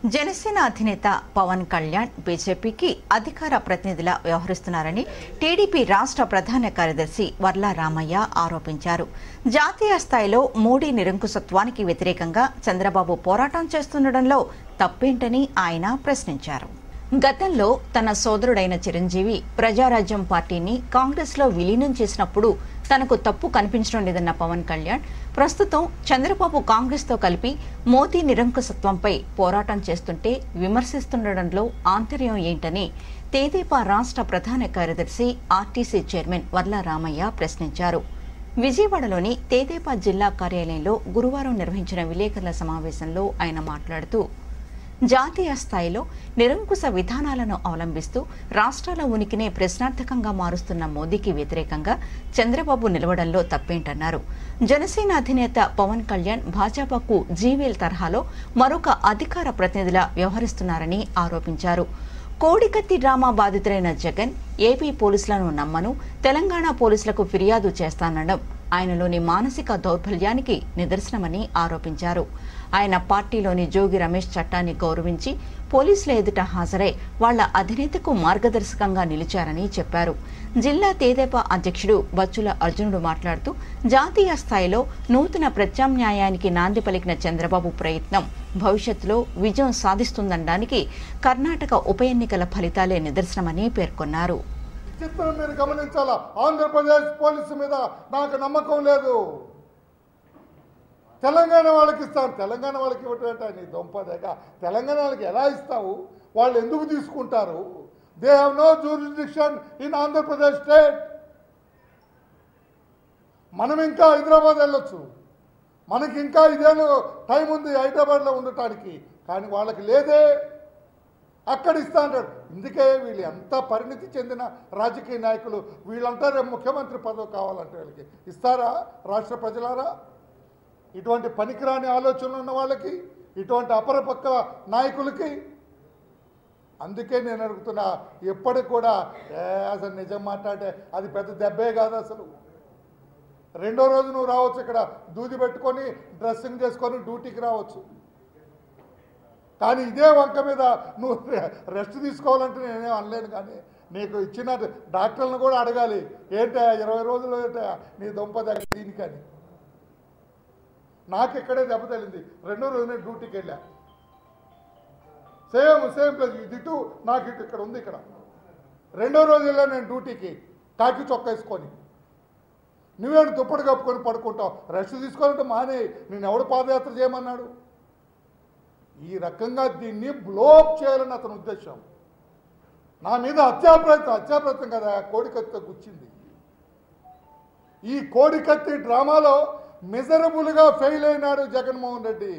జనసేన అధినేత పవన్ కళ్యాణ్ బీజేపీకి అధికార ప్రతినిధిలా వ్యవహరిస్తున్నారని టీడీపీ రాష్ట్ర ప్రధాన కార్యదర్శి వర్ల రామయ్య ఆరోపించారు జాతీయ స్థాయిలో మోడీ నిరంకుశత్వానికి వ్యతిరేకంగా చంద్రబాబు పోరాటం చేస్తుండటంలో తప్పేంటని ఆయన ప్రశ్నించారు గతంలో తన సోదరుడైన చిరంజీవి ప్రజారాజ్యం పార్టీని కాంగ్రెస్లో విలీనం చేసినప్పుడు తనకు తప్పు కనిపించడం లేదన్న పవన్ కళ్యాణ్ ప్రస్తుతం చంద్రబాబు కాంగ్రెస్తో కలిపి మోదీ నిరంకుశత్వంపై పోరాటం చేస్తుంటే విమర్శిస్తుండటంలో ఆంతర్యం ఏంటని తేదేపా రాష్ట్ర ప్రధాన కార్యదర్శి ఆర్టీసీ చైర్మన్ వర్ల రామయ్య ప్రశ్నించారు విజయవాడలోని తేదేపా జిల్లా కార్యాలయంలో గురువారం నిర్వహించిన విలేకరుల సమావేశంలో ఆయన మాట్లాడుతూ జాతీయ స్థాయిలో నిరంకుశ విధానాలను అవలంబిస్తూ రాష్ట్రాల ఉనికినే ప్రశ్నార్థకంగా మారుస్తున్న మోదీకి వ్యతిరేకంగా చంద్రబాబు నిలవడంలో తప్పేంటన్నారు జనసేన అధినేత పవన్ కళ్యాణ్ భాజపాకు జీవీఎల్ తరహాలో మరొక అధికార ప్రతినిధిలా వ్యవహరిస్తున్నారని ఆరోపించారు కోడికత్తి డ్రామా బాధితులైన జగన్ ఏపీ పోలీసులను నమ్మను తెలంగాణ పోలీసులకు ఫిర్యాదు చేస్తానడం ఆయనలోని మానసిక దౌర్బల్యానికి నిదర్శనమని ఆరోపించారు ఆయన పార్టీలోని జోగి రమేష్ చట్టాన్ని గౌరవించి పోలీసుల ఎదుట హాజరై వాళ్ల అధినేతకు మార్గదర్శకంగా నిలిచారని చెప్పారు జిల్లా తేదేపా అధ్యక్షుడు బచ్చుల అర్జునుడు మాట్లాడుతూ జాతీయ స్థాయిలో నూతన ప్రత్యామ్నాయానికి నాంది పలికిన చంద్రబాబు ప్రయత్నం భవిష్యత్తులో విజయం సాధిస్తుందనడానికి కర్ణాటక ఉప ఎన్నికల ఫలితాలే నిదర్శనమని పేర్కొన్నారు చిత్రం మీరు గమనించాలా ఆంధ్రప్రదేశ్ పోలీసు మీద నాకు నమ్మకం లేదు తెలంగాణ వాళ్ళకి ఇస్తాను తెలంగాణ వాళ్ళకి ఇవ్వటం నీ దొంపదేగా తెలంగాణ వాళ్ళకి ఎలా ఇస్తావు వాళ్ళు ఎందుకు తీసుకుంటారు they have no jurisdiction in Andhra Pradesh state మనం ఇంకా హైదరాబాద్ వెళ్ళొచ్చు మనకి ఇంకా ఇదేను టైం ఉంది హైదరాబాద్లో ఉండటానికి కానీ వాళ్ళకి లేదే అక్కడ ఇస్తా అంటాడు ఇందుకే వీళ్ళు ఎంత పరిణితి చెందిన రాజకీయ నాయకులు వీళ్ళంతా రేపు ముఖ్యమంత్రి పదవి కావాలంటే వీళ్ళకి ఇస్తారా రాష్ట్ర ప్రజలారా ఇటువంటి పనికిరాని ఆలోచనలు ఉన్న వాళ్ళకి ఇటువంటి అపరపక్క నాయకులకి అందుకే నేను అడుగుతున్నా ఎప్పటికి కూడా ఏ అసలు నిజం మాట్లాడే అది పెద్ద దెబ్బే కాదు అసలు రెండో రోజు నువ్వు రావచ్చు ఇక్కడ దూది పెట్టుకొని డ్రెస్సింగ్ చేసుకొని డ్యూటీకి రావచ్చు కానీ ఇదే వంక మీద నువ్వు రెస్ట్ తీసుకోవాలంటే నేనేం అనలేను కానీ నీకు ఇచ్చిన డాక్టర్లను కూడా అడగాలి ఏంటా ఇరవై రోజులు ఏంటా నీ దొంప దగ్గర దీనికని నాకు ఇక్కడే దెబ్బ తగిలింది రెండో రోజు నేను డ్యూటీకి వెళ్ళా సేమ్ సేమ్ ప్లేస్ ఇది ఇటు నాకు ఇటు ఇక్కడ ఉంది ఇక్కడ రెండో రోజు వెళ్ళా నేను డ్యూటీకి కాకి చొక్కా వేసుకొని నువ్వేంటి దుప్పటి కప్పుకొని పడుకుంటావు రెస్ట్ తీసుకోవాలంటే మానే నేను ఎవడు పాదయాత్ర చేయమన్నాడు ఈ రకంగా దీన్ని బ్లోప్ చేయాలని అతని ఉద్దేశం నా మీద హత్యాప్రయత్నం హత్యాప్రయత్నం కదా కోడికత్తితో గుచ్చింది ఈ కోడికత్తి డ్రామాలో మిజరబుల్గా ఫెయిల్ అయినాడు జగన్మోహన్ రెడ్డి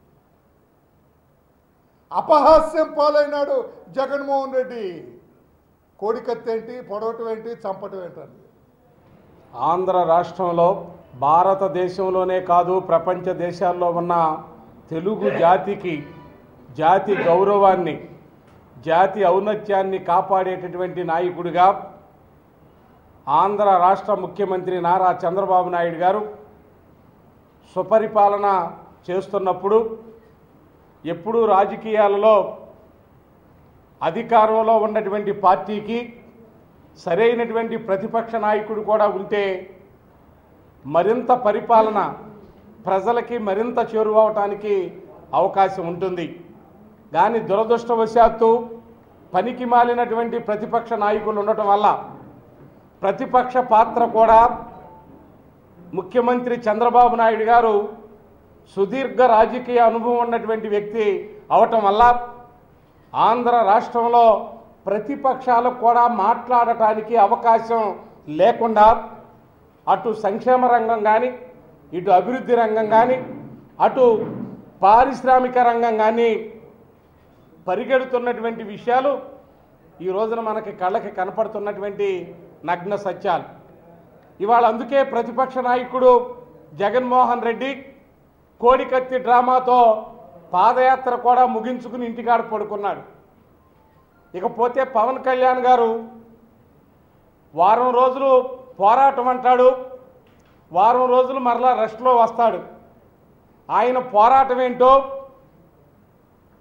అపహాస్యం పాలైనాడు జగన్మోహన్ రెడ్డి కోడికత్తి ఏంటి పొడవటం ఏంటి చంపటం ఏంటని ఆంధ్ర రాష్ట్రంలో భారతదేశంలోనే కాదు ప్రపంచ దేశాల్లో ఉన్న తెలుగు జాతికి జాతి గౌరవాన్ని జాతి ఔన్నత్యాన్ని కాపాడేటటువంటి నాయకుడిగా ఆంధ్ర రాష్ట్ర ముఖ్యమంత్రి నారా చంద్రబాబు నాయుడు గారు సుపరిపాలన చేస్తున్నప్పుడు ఎప్పుడూ రాజకీయాలలో అధికారంలో ఉన్నటువంటి పార్టీకి సరైనటువంటి ప్రతిపక్ష నాయకుడు కూడా ఉంటే మరింత పరిపాలన ప్రజలకి మరింత చేరువవటానికి అవకాశం ఉంటుంది కానీ దురదృష్టవశాత్తు పనికి మాలినటువంటి ప్రతిపక్ష నాయకులు ఉండటం వల్ల ప్రతిపక్ష పాత్ర కూడా ముఖ్యమంత్రి చంద్రబాబు నాయుడు గారు సుదీర్ఘ రాజకీయ అనుభవం ఉన్నటువంటి వ్యక్తి అవటం వల్ల ఆంధ్ర రాష్ట్రంలో ప్రతిపక్షాలకు కూడా మాట్లాడటానికి అవకాశం లేకుండా అటు సంక్షేమ రంగం కానీ ఇటు అభివృద్ధి రంగం కానీ అటు పారిశ్రామిక రంగం కానీ పరిగెడుతున్నటువంటి విషయాలు ఈ రోజున మనకి కళ్ళకి కనపడుతున్నటువంటి నగ్న సత్యాలు ఇవాళ అందుకే ప్రతిపక్ష నాయకుడు జగన్మోహన్ రెడ్డి కోడికత్తి డ్రామాతో పాదయాత్ర కూడా ముగించుకుని ఇంటికాడ పడుకున్నాడు ఇకపోతే పవన్ కళ్యాణ్ గారు వారం రోజులు పోరాటం అంటాడు వారం రోజులు మరలా రెస్ట్లో వస్తాడు ఆయన పోరాటం ఏంటో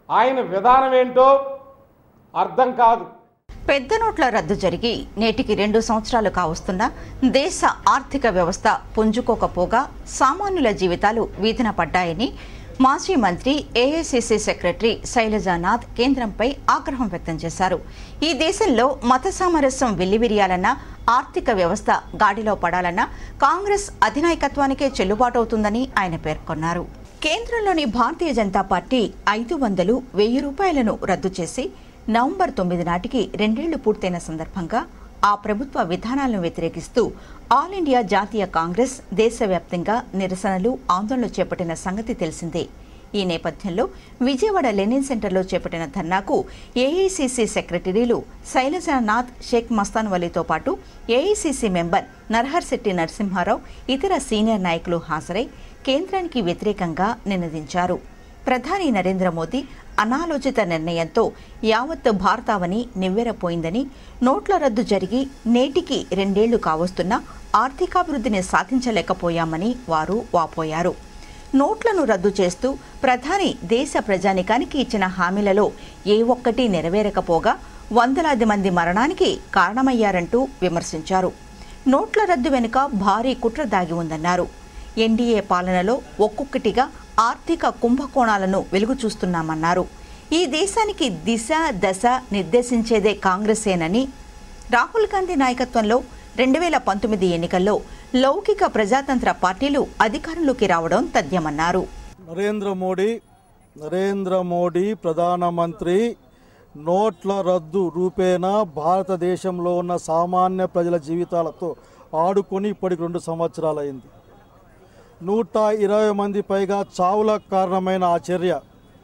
ఆయన విధానం ఏంటో అర్థం కాదు పెద్ద నోట్ల రద్దు జరిగి నేటికి రెండు సంవత్సరాలు కావస్తున్నా దేశ ఆర్థిక వ్యవస్థ పుంజుకోకపోగా సామాన్యుల జీవితాలు వీధిన పడ్డాయని మాజీ మంత్రి ఏఐసిసి సెక్రటరీ శైలజానాథ్ కేంద్రంపై ఆగ్రహం వ్యక్తం చేశారు ఈ దేశంలో మత సామరస్యం వెల్లివిరియాలన్నా ఆర్థిక వ్యవస్థ గాడిలో పడాలన్నా కాంగ్రెస్ అధినాయకత్వానికే చెల్లుబాటవుతుందని ఆయన పేర్కొన్నారు కేంద్రంలోని భారతీయ జనతా పార్టీ ఐదు వందలు వెయ్యి రూపాయలను రద్దు చేసి నవంబర్ తొమ్మిది నాటికి రెండేళ్లు పూర్తయిన సందర్భంగా ఆ ప్రభుత్వ విధానాలను వ్యతిరేకిస్తూ ఆల్ ఇండియా జాతీయ కాంగ్రెస్ దేశవ్యాప్తంగా నిరసనలు ఆందోళనలు చేపట్టిన సంగతి తెలిసిందే ఈ నేపథ్యంలో విజయవాడ లెనిన్ సెంటర్లో చేపట్టిన ధర్నాకు ఏఐసిసి సెక్రటరీలు శైలజానాథ్ షేక్ మస్తాన్ వలీతో పాటు ఏఐసిసి మెంబర్ నర్హర్ శెట్టి నరసింహారావు ఇతర సీనియర్ నాయకులు హాజరై కేంద్రానికి వ్యతిరేకంగా నినదించారు ప్రధాని నరేంద్ర మోదీ అనాలోచిత నిర్ణయంతో యావత్ భారతావని నివ్వెరపోయిందని నోట్ల రద్దు జరిగి నేటికి రెండేళ్లు కావస్తున్నా ఆర్థికాభివృద్ధిని సాధించలేకపోయామని వారు వాపోయారు నోట్లను రద్దు చేస్తూ ప్రధాని దేశ ప్రజానికానికి ఇచ్చిన హామీలలో ఏ ఒక్కటి నెరవేరకపోగా వందలాది మంది మరణానికి కారణమయ్యారంటూ విమర్శించారు నోట్ల రద్దు వెనుక భారీ కుట్ర దాగి ఉందన్నారు ఎన్డీఏ పాలనలో ఒక్కొక్కటిగా ఆర్థిక కుంభకోణాలను వెలుగు చూస్తున్నామన్నారు ఈ దేశానికి దిశ దశ నిర్దేశించేదే కాంగ్రెసేనని రాహుల్ గాంధీ నాయకత్వంలో రెండు వేల పంతొమ్మిది ఎన్నికల్లో లౌకిక ప్రజాతంత్ర పార్టీలు అధికారంలోకి రావడం తథ్యమన్నారు నరేంద్ర మోడీ నరేంద్ర మోడీ ప్రధానమంత్రి నోట్ల రద్దు రూపేణా భారతదేశంలో ఉన్న సామాన్య ప్రజల జీవితాలతో ఆడుకొని ఇప్పటికి రెండు సంవత్సరాలైంది నూట ఇరవై మంది పైగా చావులకు కారణమైన ఆ చర్య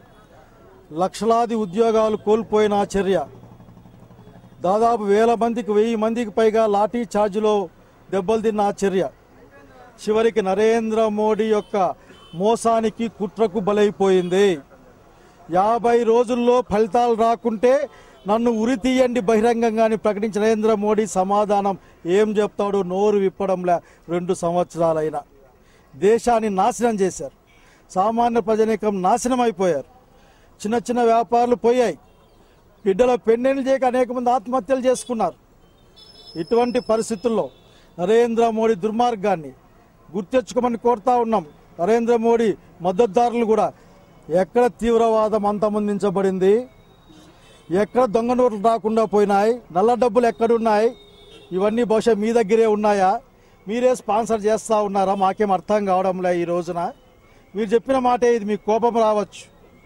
లక్షలాది ఉద్యోగాలు కోల్పోయిన ఆ చర్య దాదాపు వేల మందికి వెయ్యి మందికి పైగా లాఠీ ఛార్జ్లో దెబ్బలు తిన్న ఆ చర్య చివరికి నరేంద్ర మోడీ యొక్క మోసానికి కుట్రకు బలైపోయింది యాభై రోజుల్లో ఫలితాలు రాకుంటే నన్ను ఉరి తీయండి బహిరంగంగాని ప్రకటించిన నరేంద్ర మోడీ సమాధానం ఏం చెప్తాడు నోరు విప్పడంలే రెండు సంవత్సరాలైనా దేశాన్ని నాశనం చేశారు సామాన్య ప్రజానీకం నాశనం అయిపోయారు చిన్న చిన్న వ్యాపారాలు పోయాయి బిడ్డల పెన్నెలు చేయక అనేక మంది ఆత్మహత్యలు చేసుకున్నారు ఇటువంటి పరిస్థితుల్లో నరేంద్ర మోడీ దుర్మార్గాన్ని గుర్తెచ్చుకోమని కోరుతా ఉన్నాం నరేంద్ర మోడీ మద్దతుదారులు కూడా ఎక్కడ తీవ్రవాదం అంతమొందించబడింది ఎక్కడ దొంగ నోట్లు రాకుండా పోయినాయి నల్ల డబ్బులు ఎక్కడున్నాయి ఇవన్నీ బహుశా మీ దగ్గరే ఉన్నాయా మీరే స్పాన్సర్ చేస్తూ ఉన్నారా మాకేం అర్థం కావడంలే ఈ రోజున మీరు చెప్పిన మాటే ఇది మీకు కోపం రావచ్చు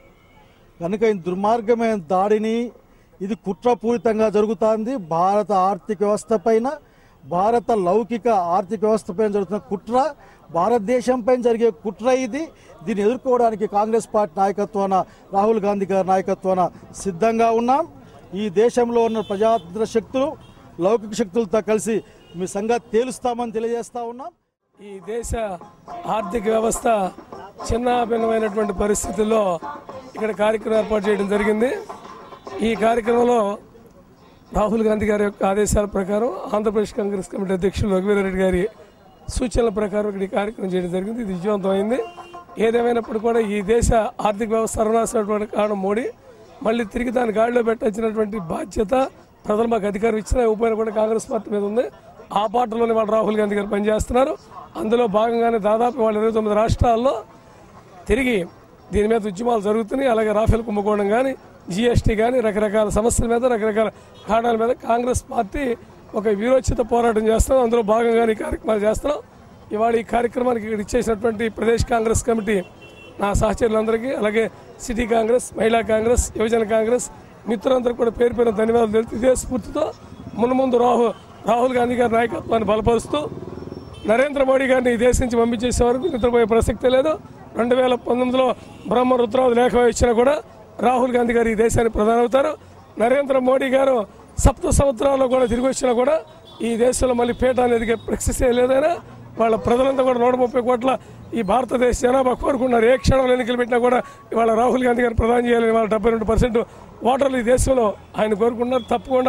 కనుక ఈ దుర్మార్గమైన దాడిని ఇది కుట్రపూరితంగా జరుగుతోంది భారత ఆర్థిక వ్యవస్థ పైన భారత లౌకిక ఆర్థిక వ్యవస్థ పైన జరుగుతున్న కుట్ర భారతదేశం పైన జరిగే కుట్ర ఇది దీన్ని ఎదుర్కోవడానికి కాంగ్రెస్ పార్టీ నాయకత్వాన రాహుల్ గాంధీ గారి నాయకత్వాన సిద్ధంగా ఉన్నాం ఈ దేశంలో ఉన్న ప్రజాతంత్ర శక్తులు లౌకిక శక్తులతో కలిసి మీ సంగతి తేలుస్తామని తెలియజేస్తా ఉన్నాం ఈ దేశ ఆర్థిక వ్యవస్థ చిన్న భిన్నమైనటువంటి పరిస్థితుల్లో ఇక్కడ కార్యక్రమం ఏర్పాటు చేయడం జరిగింది ఈ కార్యక్రమంలో రాహుల్ గాంధీ గారి యొక్క ఆదేశాల ప్రకారం ఆంధ్రప్రదేశ్ కాంగ్రెస్ కమిటీ అధ్యక్షులు రఘువీరారెడ్డి గారి సూచనల ప్రకారం ఇక్కడ ఈ కార్యక్రమం చేయడం జరిగింది ఇది విజయవంతమైంది ఏదేమైనప్పుడు కూడా ఈ దేశ ఆర్థిక వ్యవస్థ సర్వనాశనటువంటి కారణం మోడీ మళ్ళీ తిరిగి దాన్ని గాడిలో పెట్టాల్సినటువంటి బాధ్యత ప్రజలు మాకు అధికారం ఇచ్చిన ఉపయోగం కూడా కాంగ్రెస్ పార్టీ మీద ఉంది ఆ పార్టీలోనే వాళ్ళు రాహుల్ గాంధీ గారు పనిచేస్తున్నారు అందులో భాగంగానే దాదాపు వాళ్ళు ఇరవై తొమ్మిది రాష్ట్రాల్లో తిరిగి దీని మీద ఉద్యమాలు జరుగుతున్నాయి అలాగే రాఫెల్ కుంభకోణం కానీ జీఎస్టీ కానీ రకరకాల సమస్యల మీద రకరకాల కారణాల మీద కాంగ్రెస్ పార్టీ ఒక వీరోచిత పోరాటం చేస్తాం అందులో భాగంగానే ఈ కార్యక్రమాలు చేస్తున్నాం ఇవాళ ఈ కార్యక్రమానికి ఇక్కడ ఇచ్చేసినటువంటి ప్రదేశ్ కాంగ్రెస్ కమిటీ నా సహచరులందరికీ అలాగే సిటీ కాంగ్రెస్ మహిళా కాంగ్రెస్ యువజన కాంగ్రెస్ మిత్రులందరికీ కూడా పేరు పేరు ధన్యవాదాలు తెలుపుతూ ఇదే స్ఫూర్తితో మున్ముందు రాహుల్ రాహుల్ గాంధీ గారి నాయకత్వాన్ని బలపరుస్తూ నరేంద్ర మోడీ గారిని ఈ దేశం నుంచి పంపించేసే వరకు నిద్రపోయే ప్రసక్తే లేదు రెండు వేల పంతొమ్మిదిలో బ్రహ్మ రుద్రావతి లేఖ ఇచ్చినా కూడా రాహుల్ గాంధీ గారు ఈ దేశానికి ప్రధాని అవుతారు నరేంద్ర మోడీ గారు సప్త సంవత్సరాల్లో కూడా తిరిగి వచ్చినా కూడా ఈ దేశంలో మళ్ళీ పీట అనేది ప్రశ్నిస్తే లేదైనా వాళ్ళ ప్రజలంతా కూడా నూట ముప్పై కోట్ల ఈ భారతదేశ జనాభా కోరుకున్నారు ఏ క్షణంలో ఎన్నికలు పెట్టినా కూడా ఇవాళ రాహుల్ గాంధీ గారు ప్రధాని చేయాలని వాళ్ళ డెబ్బై రెండు పర్సెంట్ ఓటర్లు ఈ దేశంలో ఆయన కోరుకున్నారు తప్పకుండా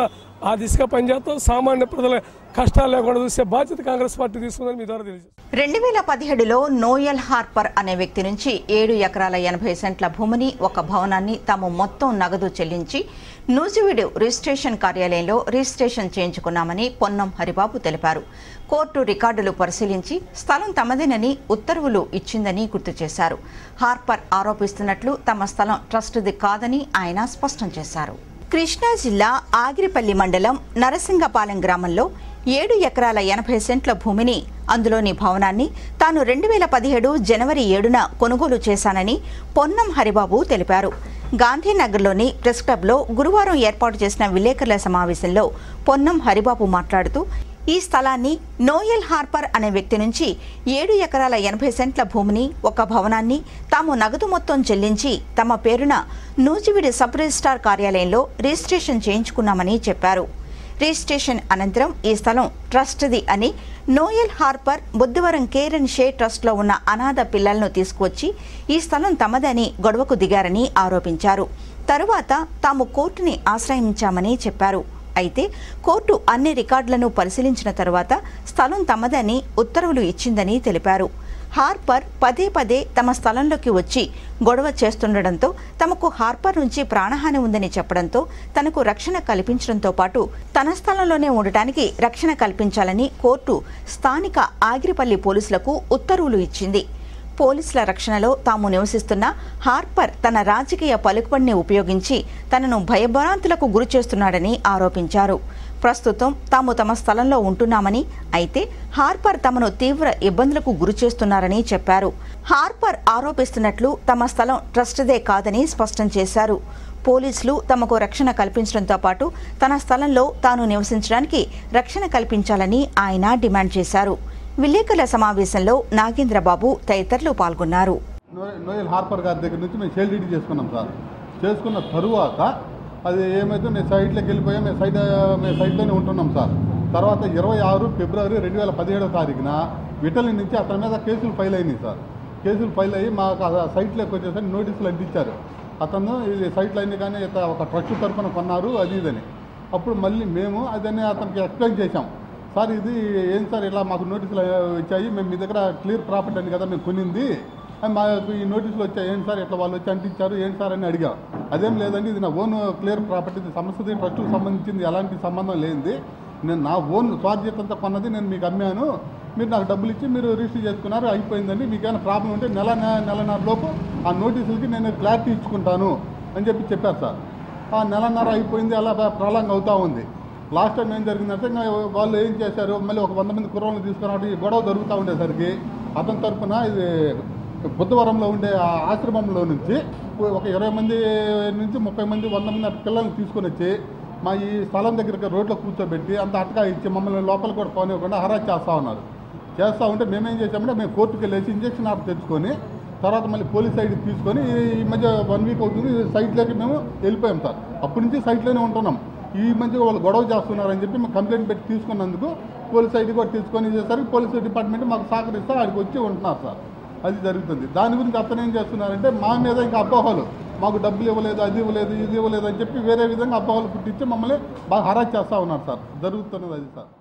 ఆ దిశగా పనిచేస్తాం సామాన్య ప్రజల కష్టాలు లేకుండా చూసే బాధ్యత కాంగ్రెస్ పార్టీ తీసుకుందని మీ ద్వారా తెలియజేస్తాం రెండు వేల పదిహేడులో నోయల్ హార్పర్ అనే వ్యక్తి నుంచి ఏడు ఎకరాల ఎనభై సెంట్ల భూమిని ఒక భవనాన్ని తాము మొత్తం నగదు చెల్లించి నూజివీడు రిజిస్ట్రేషన్ కార్యాలయంలో రిజిస్ట్రేషన్ చేయించుకున్నామని పొన్నం హరిబాబు తెలిపారు కోర్టు రికార్డులు పరిశీలించి స్థలం తమదేనని ఉత్తర్వులు ఇచ్చిందని గుర్తు చేశారు హార్పర్ ఆరోపిస్తున్నట్లు తమ స్థలం ట్రస్టుది కాదని ఆయన స్పష్టం చేశారు కృష్ణా జిల్లా ఆగిరిపల్లి మండలం నరసింగపాలెం గ్రామంలో ఏడు ఎకరాల ఎనభై సెంట్ల భూమిని అందులోని భవనాన్ని తాను రెండు వేల పదిహేడు జనవరి ఏడున కొనుగోలు చేశానని పొన్నం హరిబాబు తెలిపారు గాంధీనగర్లోని ప్రెస్ క్లబ్లో గురువారం ఏర్పాటు చేసిన విలేకరుల సమావేశంలో పొన్నం హరిబాబు మాట్లాడుతూ ఈ స్థలాన్ని నోయల్ హార్పర్ అనే వ్యక్తి నుంచి ఏడు ఎకరాల ఎనభై సెంట్ల భూమిని ఒక భవనాన్ని తాము నగదు మొత్తం చెల్లించి తమ పేరున నూజివీడి సబ్ రిజిస్ట్రార్ కార్యాలయంలో రిజిస్ట్రేషన్ చేయించుకున్నామని చెప్పారు రిజిస్ట్రేషన్ అనంతరం ఈ స్థలం ట్రస్ట్ది అని Noel Harper Buddhavaram care and షే ట్రస్ట్లో ఉన్న అనాథ పిల్లలను తీసుకువచ్చి ఈ స్థలం తమదని గొడవకు దిగారని ఆరోపించారు తరువాత తాము కోర్టుని ఆశ్రయించామని చెప్పారు అయితే కోర్టు అన్ని రికార్డులను పరిశీలించిన తరువాత స్థలం తమదని ఉత్తర్వులు ఇచ్చిందని తెలిపారు హార్పర్ పదే పదే తమ స్థలంలోకి వచ్చి గొడవ చేస్తుండటంతో తమకు హార్పర్ నుంచి ప్రాణహాని ఉందని చెప్పడంతో తనకు రక్షణ కల్పించడంతో పాటు తన స్థలంలోనే ఉండటానికి రక్షణ కల్పించాలని కోర్టు స్థానిక ఆగిరిపల్లి పోలీసులకు ఉత్తర్వులు ఇచ్చింది పోలీసుల రక్షణలో తాము నివసిస్తున్న హార్పర్ తన రాజకీయ పలుకుబడిని ఉపయోగించి తనను భయభ్రాంతులకు గురి చేస్తున్నాడని ఆరోపించారు ప్రస్తుతం తాము తమ స్థలంలో ఉంటున్నామని అయితే హార్పర్ తమను తీవ్ర ఇబ్బందులకు గురి చేస్తున్నారని చెప్పారు హార్పర్ ఆరోపిస్తున్నట్లు తమ స్థలం ట్రస్ట్దే కాదని స్పష్టం చేశారు పోలీసులు తమకు రక్షణ కల్పించడంతో పాటు తన స్థలంలో తాను నివసించడానికి రక్షణ కల్పించాలని ఆయన డిమాండ్ చేశారు విలేకరుల సమావేశంలో నాగేంద్రబాబు తదితరులు పాల్గొన్నారు నోయల్ నోయల్ హార్పర్ గారి దగ్గర నుంచి మేము షేల్ డీడీ చేసుకున్నాం సార్ చేసుకున్న తరువాత అది ఏమైతే మేము సైట్లోకి వెళ్ళిపోయాం మేము సైట్ మేము సైట్లోనే ఉంటున్నాం సార్ తర్వాత ఇరవై ఆరు ఫిబ్రవరి రెండు వేల పదిహేడవ తారీఖున విటలి నుంచి అతని మీద కేసులు ఫైల్ అయినాయి సార్ కేసులు ఫైల్ అయ్యి మాకు ఆ సైట్లోకి వచ్చేసరికి నోటీసులు అందించారు అతను ఇది సైట్లు అన్ని కానీ ఇత ఒక ట్రస్ట్ తరఫున కొన్నారు అది ఇదని అప్పుడు మళ్ళీ మేము అదని అతనికి ఎక్స్ప్లెయిన్ చేశాం సార్ ఇది ఏం సార్ ఇలా మాకు నోటీసులు వచ్చాయి మేము మీ దగ్గర క్లియర్ ప్రాపర్టీ అని కదా మేము కొనింది అని మాకు ఈ నోటీసులు వచ్చాయి ఏంటి సార్ ఇట్లా వాళ్ళు వచ్చి అంటించారు ఏంటి సార్ అని అడిగా అదేం లేదండి ఇది నా ఓన్ క్లియర్ ప్రాపర్టీ ఇది సంస్థది ట్రస్ట్కి సంబంధించింది ఎలాంటి సంబంధం లేనిది నేను నా ఓన్ స్వార్జితంతో కొన్నది నేను మీకు అమ్మాను మీరు నాకు డబ్బులు ఇచ్చి మీరు రిజిస్టర్ చేసుకున్నారు అయిపోయిందండి మీకు ఏమైనా ప్రాబ్లం ఉంటే నెల నె- నెలన్నర లోపు ఆ నోటీసులకి నేను క్లారిటీ ఇచ్చుకుంటాను అని చెప్పి చెప్పారు సార్ ఆ నెలన్నర అయిపోయింది అలా ప్రలాంగ్ అవుతూ ఉంది లాస్ట్ టైం ఏం జరిగిందంటే ఇంకా వాళ్ళు ఏం చేశారు మళ్ళీ ఒక వంద మంది కుర్రోళ్ళు తీసుకురావడం ఈ గొడవ జరుగుతూ ఉండేసరికి అతని తరపున ఇది బుద్ధవరంలో ఉండే ఆ ఆశ్రమంలో నుంచి ఒక ఇరవై మంది నుంచి ముప్పై మంది వంద మంది అటు పిల్లల్ని తీసుకొని వచ్చి మా ఈ స్థలం దగ్గర రోడ్లో కూర్చోబెట్టి అంత అటకా ఇచ్చి మమ్మల్ని లోపల కూడా పోనివ్వకుండా హరాజ్ చేస్తూ ఉన్నారు చేస్తూ ఉంటే మేమేం చేసామంటే మేము కోర్టుకి వెళ్ళేసి ఇంజక్షన్ ఆఫ్ తెచ్చుకొని తర్వాత మళ్ళీ పోలీస్ సైడ్కి తీసుకొని ఈ- ఈ మధ్య వన్ వీక్ అవుతుంది సైట్లోకి మేము వెళ్ళిపోయాం సార్ అప్పటి నుంచి సైట్లోనే ఉంటున్నాం ఈ మధ్య వాళ్ళు గొడవ చేస్తున్నారని చెప్పి మేము కంప్లైంట్ పెట్టి తీసుకున్నందుకు పోలీస్ సైడ్ కూడా తీసుకొని చేసరికి పోలీస్ డిపార్ట్మెంట్ మాకు సహకరిస్తే ఆడికి వచ్చి ఉంటున్నారు సార్ అది జరుగుతుంది దాని గురించి అతను ఏం చేస్తున్నారంటే మా మీద ఇంకా అపోహలు మాకు డబ్బులు ఇవ్వలేదు అది ఇవ్వలేదు ఇది ఇవ్వలేదు అని చెప్పి వేరే విధంగా అపోహలు పుట్టించి మమ్మల్ని బాగా హరాజ్ చేస్తూ ఉన్నారు సార్ జరుగుతున్నది అది సార్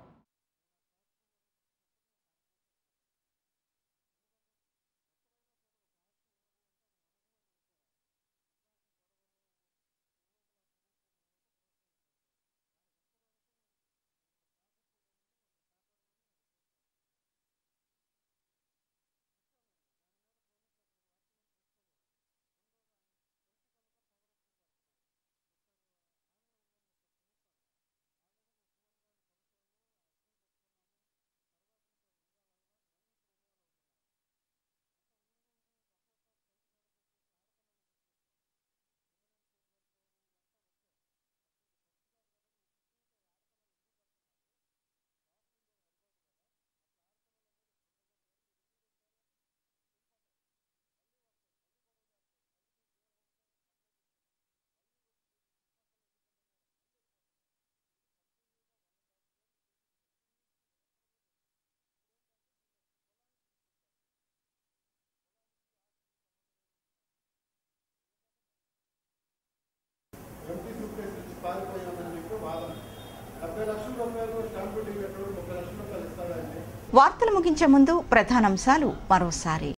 వార్తలు ముగించే ముందు ప్రధానాంశాలు మరోసారి